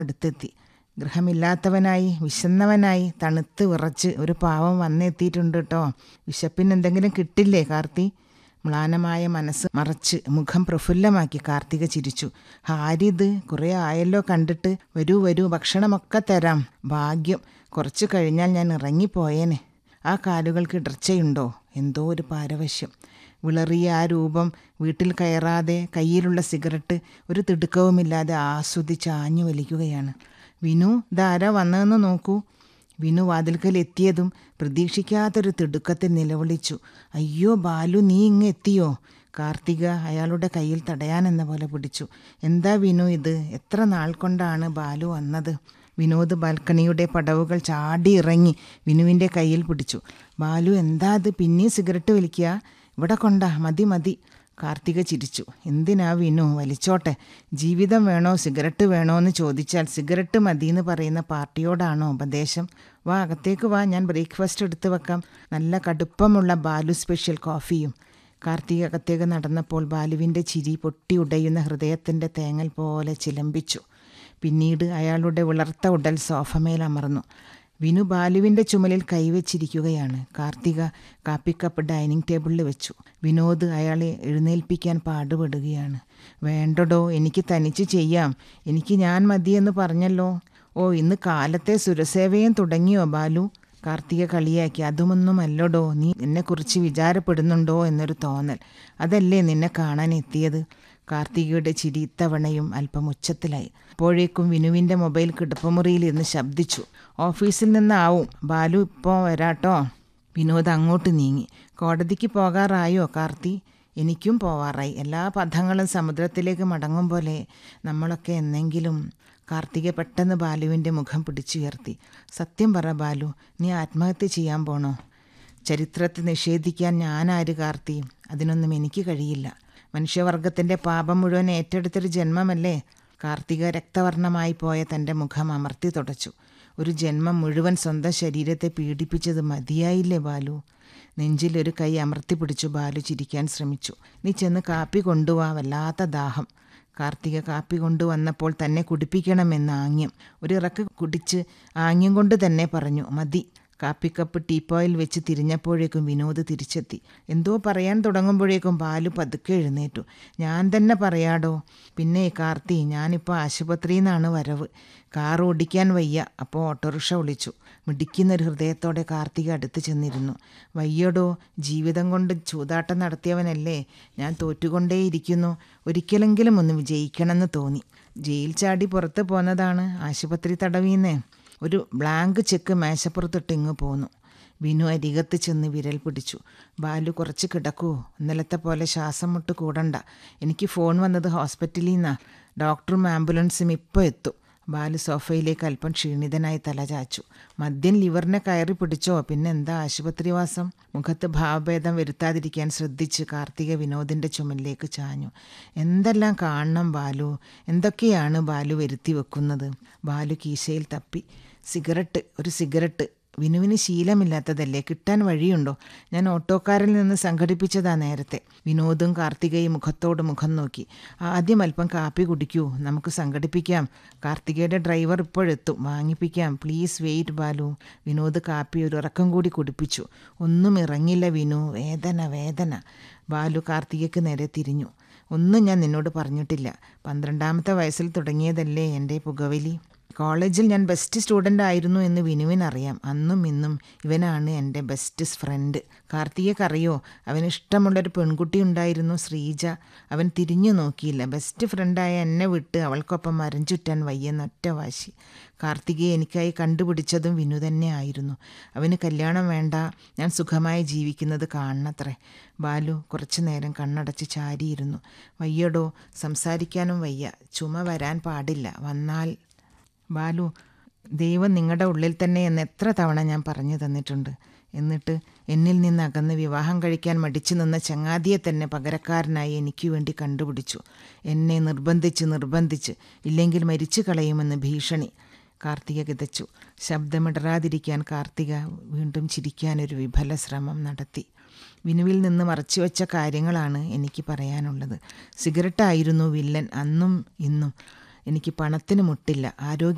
അടുത്തെത്തി ഗൃഹമില്ലാത്തവനായി വിശന്നവനായി തണുത്ത് വിറച്ച് ഒരു പാവം വന്നെത്തിയിട്ടുണ്ട് കേട്ടോ വിശപ്പിന് എന്തെങ്കിലും കിട്ടില്ലേ കാർത്തി മ്ലാനമായ മനസ്സ് മറച്ച് മുഖം പ്രഫുല്ലമാക്കി കാർത്തിക ചിരിച്ചു ഹാരിത് കുറേ ആയല്ലോ കണ്ടിട്ട് വരൂ വരൂ ഭക്ഷണമൊക്കെ തരാം ഭാഗ്യം കുറച്ചു കഴിഞ്ഞാൽ ഞാൻ ഇറങ്ങിപ്പോയേനെ ആ കാലുകൾക്ക് ഇടർച്ചയുണ്ടോ എന്തോ ഒരു പാരവശ്യം വിളറിയ ആ രൂപം വീട്ടിൽ കയറാതെ കയ്യിലുള്ള സിഗരറ്റ് ഒരു തിടുക്കവുമില്ലാതെ ആസ്വദിച്ച് ആഞ്ഞു വലിക്കുകയാണ് വിനു ധാര വന്നതെന്ന് നോക്കൂ വിനു വാതിൽക്കൽ എത്തിയതും പ്രതീക്ഷിക്കാത്തൊരു തിടുക്കത്തിൽ നിലവിളിച്ചു അയ്യോ ബാലു നീ ഇങ്ങ് എത്തിയോ കാർത്തിക അയാളുടെ കയ്യിൽ തടയാനെന്ന പോലെ പിടിച്ചു എന്താ വിനു ഇത് എത്ര നാൾ കൊണ്ടാണ് ബാലു വന്നത് വിനോദ് ബാൽക്കണിയുടെ പടവുകൾ ചാടി ഇറങ്ങി വിനുവിൻ്റെ കയ്യിൽ പിടിച്ചു ബാലു എന്താ അത് പിന്നെയും സിഗരറ്റ് വലിക്കുക ഇവിടെ കൊണ്ടാ മതി മതി കാർത്തിക ചിരിച്ചു എന്തിനാ വിനു വലിച്ചോട്ടെ ജീവിതം വേണോ സിഗരറ്റ് വേണോ എന്ന് ചോദിച്ചാൽ സിഗരറ്റ് മതി എന്ന് പറയുന്ന പാർട്ടിയോടാണോ ഉപദേശം വാ അകത്തേക്ക് വാ ഞാൻ ബ്രേക്ക്ഫാസ്റ്റ് എടുത്തു വെക്കാം നല്ല കടുപ്പമുള്ള ബാലു സ്പെഷ്യൽ കോഫിയും കാർത്തിക അകത്തേക്ക് നടന്നപ്പോൾ ബാലുവിൻ്റെ ചിരി പൊട്ടി ഉടയുന്ന ഹൃദയത്തിൻ്റെ തേങ്ങൽ പോലെ ചിലമ്പിച്ചു പിന്നീട് അയാളുടെ വിളർത്ത ഉടൽ സോഫമേൽ അമർന്നു വിനു ബാലുവിൻ്റെ ചുമലിൽ കൈവച്ചിരിക്കുകയാണ് കാർത്തിക കാപ്പിക്കപ്പ് ഡൈനിങ് ടേബിളിൽ വെച്ചു വിനോദ് അയാളെ എഴുന്നേൽപ്പിക്കാൻ പാടുപെടുകയാണ് വേണ്ടടോ എനിക്ക് തനിച്ച് ചെയ്യാം എനിക്ക് ഞാൻ മതിയെന്ന് പറഞ്ഞല്ലോ ഓ ഇന്ന് കാലത്തെ സുരസേവയും തുടങ്ങിയോ ബാലു കാർത്തിക കളിയാക്കി അതുമൊന്നുമല്ലടോ നീ എന്നെക്കുറിച്ച് വിചാരപ്പെടുന്നുണ്ടോ എന്നൊരു തോന്നൽ അതല്ലേ നിന്നെ കാണാൻ എത്തിയത് കാർത്തികയുടെ ചിരി ഇത്തവണയും അല്പം ഉച്ചത്തിലായി അപ്പോഴേക്കും വിനുവിൻ്റെ മൊബൈൽ കിടപ്പുമുറിയിൽ ഇരുന്ന് ശബ്ദിച്ചു ഓഫീസിൽ നിന്നാവും ബാലു ഇപ്പോൾ വരാട്ടോ വിനോദ് അങ്ങോട്ട് നീങ്ങി കോടതിക്ക് പോകാറായോ കാർത്തി എനിക്കും പോവാറായി എല്ലാ പഥങ്ങളും സമുദ്രത്തിലേക്ക് മടങ്ങും പോലെ നമ്മളൊക്കെ എന്നെങ്കിലും കാർത്തിക പെട്ടെന്ന് ബാലുവിൻ്റെ മുഖം പിടിച്ചുയർത്തി സത്യം പറ ബാലു നീ ആത്മഹത്യ ചെയ്യാൻ പോണോ ചരിത്രത്തെ നിഷേധിക്കാൻ ഞാനാര് കാർത്തി അതിനൊന്നും എനിക്ക് കഴിയില്ല മനുഷ്യവർഗത്തിൻ്റെ പാപം മുഴുവൻ ഏറ്റെടുത്തൊരു ജന്മമല്ലേ കാർത്തിക രക്തവർണമായി പോയ തൻ്റെ മുഖം അമർത്തി തുടച്ചു ഒരു ജന്മം മുഴുവൻ സ്വന്തം ശരീരത്തെ പീഡിപ്പിച്ചത് മതിയായില്ലേ ബാലു നെഞ്ചിൽ ഒരു കൈ അമർത്തി പിടിച്ചു ബാലു ചിരിക്കാൻ ശ്രമിച്ചു നീ ചെന്ന് കാപ്പി കൊണ്ടുവാ വല്ലാത്ത ദാഹം കാർത്തിക കാപ്പി കൊണ്ടുവന്നപ്പോൾ തന്നെ കുടിപ്പിക്കണമെന്ന് ആംഗ്യം ഒരിറക്ക് കുടിച്ച് ആംഗ്യം കൊണ്ട് തന്നെ പറഞ്ഞു മതി കാപ്പിക്കപ്പ് ടീപ്പോയിൽ വെച്ച് തിരിഞ്ഞപ്പോഴേക്കും വിനോദ് തിരിച്ചെത്തി എന്തോ പറയാൻ തുടങ്ങുമ്പോഴേക്കും ബാലു പതുക്കെ എഴുന്നേറ്റു ഞാൻ തന്നെ പറയാടോ പിന്നെ കാർത്തി ഞാനിപ്പോൾ ആശുപത്രിയിൽ നിന്നാണ് വരവ് കാർ ഓടിക്കാൻ വയ്യ അപ്പോൾ ഓട്ടോറിക്ഷ വിളിച്ചു മിടിക്കുന്നൊരു ഹൃദയത്തോടെ കാർത്തിക അടുത്ത് ചെന്നിരുന്നു വയ്യടോ ജീവിതം കൊണ്ട് ചൂതാട്ടം നടത്തിയവനല്ലേ ഞാൻ തോറ്റുകൊണ്ടേയിരിക്കുന്നു ഒരിക്കലെങ്കിലും ഒന്ന് വിജയിക്കണമെന്ന് തോന്നി ജയിൽ ചാടി പുറത്ത് പോന്നതാണ് ആശുപത്രി തടവീന്നേ ഒരു ബ്ലാങ്ക് ചെക്ക് മേശപ്പുറത്തിട്ട് ഇങ്ങ് പോന്നു വിനു അരികത്ത് ചെന്ന് വിരൽ പിടിച്ചു ബാലു കുറച്ച് കിടക്കൂ ഇന്നലത്തെ പോലെ ശ്വാസം മുട്ട് കൂടണ്ട എനിക്ക് ഫോൺ വന്നത് ഹോസ്പിറ്റലിൽ നിന്നാ ഡോക്ടറും ആംബുലൻസും ഇപ്പോൾ എത്തും ബാലു സോഫയിലേക്ക് അല്പം ക്ഷീണിതനായി തല ചാച്ചു മദ്യൻ ലിവറിനെ കയറി പിടിച്ചോ പിന്നെ എന്താ ആശുപത്രിവാസം മുഖത്ത് ഭാവഭേദം വരുത്താതിരിക്കാൻ ശ്രദ്ധിച്ച് കാർത്തിക വിനോദിൻ്റെ ചുമലിലേക്ക് ചാഞ്ഞു എന്തെല്ലാം കാണണം ബാലു എന്തൊക്കെയാണ് ബാലു വരുത്തി വെക്കുന്നത് ബാലു കീശയിൽ തപ്പി സിഗരറ്റ് ഒരു സിഗരറ്റ് വിനുവിന് ശീലമില്ലാത്തതല്ലേ കിട്ടാൻ വഴിയുണ്ടോ ഞാൻ ഓട്ടോക്കാരിൽ നിന്ന് സംഘടിപ്പിച്ചതാ നേരത്തെ വിനോദും കാർത്തികയും മുഖത്തോട് മുഖം നോക്കി ആദ്യം അല്പം കാപ്പി കുടിക്കൂ നമുക്ക് സംഘടിപ്പിക്കാം കാർത്തികയുടെ ഡ്രൈവർ ഇപ്പോഴെത്തും വാങ്ങിപ്പിക്കാം പ്ലീസ് വെയിറ്റ് ബാലു വിനോദ് കാപ്പി ഒരു ഇറക്കം കൂടി കുടിപ്പിച്ചു ഒന്നും ഇറങ്ങില്ല വിനു വേദന വേദന ബാലു കാർത്തികയ്ക്ക് നേരെ തിരിഞ്ഞു ഒന്നും ഞാൻ നിന്നോട് പറഞ്ഞിട്ടില്ല പന്ത്രണ്ടാമത്തെ വയസ്സിൽ തുടങ്ങിയതല്ലേ എൻ്റെ പുകവലി കോളേജിൽ ഞാൻ ബെസ്റ്റ് സ്റ്റുഡൻ്റ് ആയിരുന്നു എന്ന് വിനുവിനറിയാം അന്നും ഇന്നും ഇവനാണ് എൻ്റെ ബെസ്റ്റ് ഫ്രണ്ട് കാർത്തികക്കറിയോ അവന് ഇഷ്ടമുള്ളൊരു പെൺകുട്ടി ഉണ്ടായിരുന്നു ശ്രീജ അവൻ തിരിഞ്ഞു നോക്കിയില്ല ബെസ്റ്റ് ഫ്രണ്ടായ എന്നെ വിട്ട് അവൾക്കൊപ്പം മരം ചുറ്റാൻ വയ്യെന്നൊറ്റ വാശി കാർത്തികയെ എനിക്കായി കണ്ടുപിടിച്ചതും വിനു തന്നെ ആയിരുന്നു അവന് കല്യാണം വേണ്ട ഞാൻ സുഖമായി ജീവിക്കുന്നത് കാണണത്രേ ബാലു കുറച്ചു നേരം കണ്ണടച്ച് ചാരിയിരുന്നു വയ്യടോ സംസാരിക്കാനും വയ്യ ചുമ വരാൻ പാടില്ല വന്നാൽ ബാലു ദൈവം നിങ്ങളുടെ ഉള്ളിൽ തന്നെ എന്ന് എത്ര തവണ ഞാൻ പറഞ്ഞു തന്നിട്ടുണ്ട് എന്നിട്ട് എന്നിൽ നിന്ന് അകന്ന് വിവാഹം കഴിക്കാൻ മടിച്ചു നിന്ന ചങ്ങാതിയെ തന്നെ പകരക്കാരനായി എനിക്ക് വേണ്ടി കണ്ടുപിടിച്ചു എന്നെ നിർബന്ധിച്ച് നിർബന്ധിച്ച് ഇല്ലെങ്കിൽ മരിച്ചു കളയുമെന്ന് ഭീഷണി കാർത്തിക കിതച്ചു ശബ്ദമിടറാതിരിക്കാൻ കാർത്തിക വീണ്ടും ചിരിക്കാനൊരു വിഫല ശ്രമം നടത്തി വിനുവിൽ നിന്ന് മറച്ചുവെച്ച കാര്യങ്ങളാണ് എനിക്ക് പറയാനുള്ളത് സിഗരറ്റായിരുന്നു വില്ലൻ അന്നും ഇന്നും എനിക്ക് പണത്തിന് മുട്ടില്ല ആരോഗ്യ